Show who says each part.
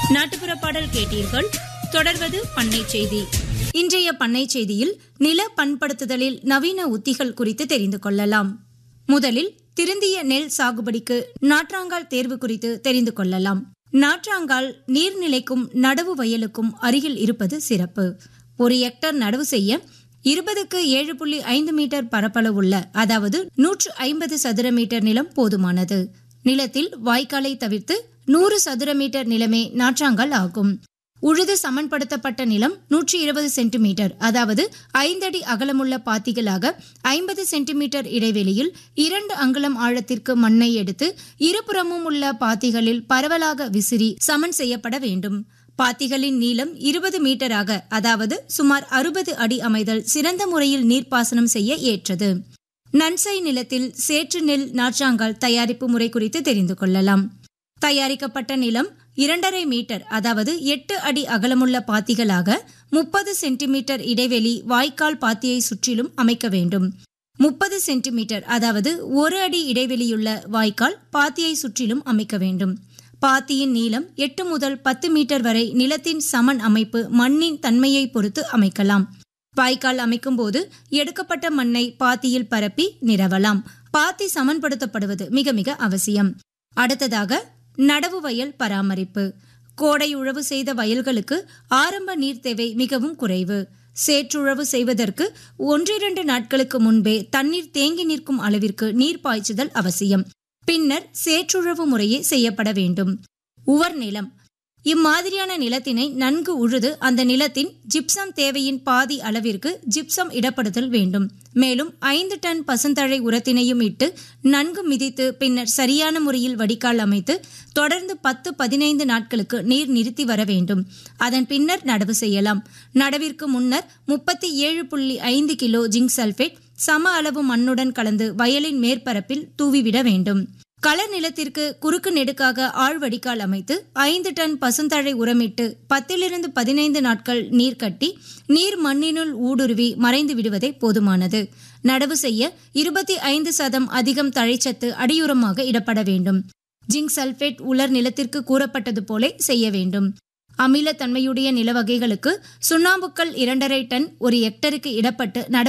Speaker 1: நாட்டுப்புற பாடல் கேட்டீர்கள் தொடர்வது பண்ணை செய்தி இன்றைய பண்ணை செய்தியில் நில பண்படுத்துதலில் நவீன உத்திகள் குறித்து தெரிந்து கொள்ளலாம் முதலில் திருந்திய நெல் சாகுபடிக்கு நாற்றாங்கால் தேர்வு குறித்து தெரிந்து கொள்ளலாம் நாற்றாங்கால் நீர்நிலைக்கும் நடவு வயலுக்கும் அருகில் இருப்பது சிறப்பு ஒரு ஹெக்டர் நடவு செய்ய இருபதுக்கு ஏழு புள்ளி ஐந்து மீட்டர் பரப்பளவுள்ள அதாவது நூற்று ஐம்பது சதுர மீட்டர் நிலம் போதுமானது நிலத்தில் வாய்க்காலை தவிர்த்து நூறு சதுர மீட்டர் நிலமே நாற்றாங்கால் ஆகும் உழுது சமன்படுத்தப்பட்ட நிலம் நூற்றி இருபது சென்டிமீட்டர் அதாவது ஐந்தடி அகலமுள்ள பாத்திகளாக ஐம்பது சென்டிமீட்டர் இடைவெளியில் இரண்டு அங்குலம் ஆழத்திற்கு மண்ணை எடுத்து இருபுறமும் உள்ள பாத்திகளில் பரவலாக விசிறி சமன் செய்யப்பட வேண்டும் பாத்திகளின் நீளம் இருபது மீட்டராக அதாவது சுமார் அறுபது அடி அமைதல் சிறந்த முறையில் நீர்ப்பாசனம் செய்ய ஏற்றது நன்சை நிலத்தில் சேற்று நெல் நாற்றாங்கால் தயாரிப்பு முறை குறித்து தெரிந்து கொள்ளலாம் தயாரிக்கப்பட்ட நிலம் இரண்டரை மீட்டர் அதாவது எட்டு அடி அகலமுள்ள பாத்திகளாக முப்பது சென்டிமீட்டர் இடைவெளி வாய்க்கால் பாத்தியை சுற்றிலும் அமைக்க வேண்டும் முப்பது சென்டிமீட்டர் அதாவது ஒரு அடி இடைவெளியுள்ள வாய்க்கால் பாத்தியை சுற்றிலும் அமைக்க வேண்டும் பாத்தியின் நீளம் எட்டு முதல் பத்து மீட்டர் வரை நிலத்தின் சமன் அமைப்பு மண்ணின் தன்மையை பொறுத்து அமைக்கலாம் வாய்க்கால் அமைக்கும் போது எடுக்கப்பட்ட மண்ணை பாத்தியில் பரப்பி நிரவலாம் பாத்தி சமன்படுத்தப்படுவது மிக மிக அவசியம் அடுத்ததாக நடவு வயல் பராமரிப்பு கோடை உழவு செய்த வயல்களுக்கு ஆரம்ப நீர் தேவை மிகவும் குறைவு சேற்றுழவு செய்வதற்கு ஒன்றிரண்டு நாட்களுக்கு முன்பே தண்ணீர் தேங்கி நிற்கும் அளவிற்கு நீர் பாய்ச்சுதல் அவசியம் பின்னர் சேற்றுழவு முறையே செய்யப்பட வேண்டும் உவர் நிலம் இம்மாதிரியான நிலத்தினை நன்கு உழுது அந்த நிலத்தின் ஜிப்சம் தேவையின் பாதி அளவிற்கு ஜிப்சம் இடப்படுதல் வேண்டும் மேலும் ஐந்து டன் பசுந்தழை உரத்தினையும் இட்டு நன்கு மிதித்து பின்னர் சரியான முறையில் வடிகால் அமைத்து தொடர்ந்து பத்து பதினைந்து நாட்களுக்கு நீர் நிறுத்தி வர வேண்டும் அதன் பின்னர் நடவு செய்யலாம் நடவிற்கு முன்னர் முப்பத்தி ஏழு புள்ளி ஐந்து கிலோ ஜிங்க் சல்பேட் சம அளவு மண்ணுடன் கலந்து வயலின் மேற்பரப்பில் தூவிவிட வேண்டும் கள நிலத்திற்கு குறுக்கு நெடுக்காக ஆழ்வடிகால் அமைத்து ஐந்து டன் பசுந்தழை உரமிட்டு பத்திலிருந்து பதினைந்து நாட்கள் நீர் கட்டி நீர் மண்ணினுள் ஊடுருவி மறைந்து விடுவதே போதுமானது நடவு செய்ய இருபத்தி ஐந்து சதம் அதிகம் தழைச்சத்து அடியுரமாக இடப்பட வேண்டும் ஜிங்க் சல்பேட் உலர் நிலத்திற்கு கூறப்பட்டது போல செய்ய வேண்டும் அமிலத்தன்மையுடைய நில வகைகளுக்கு சுண்ணாம்புக்கள் இரண்டரை டன் ஒரு ஹெக்டருக்கு இடப்பட்டு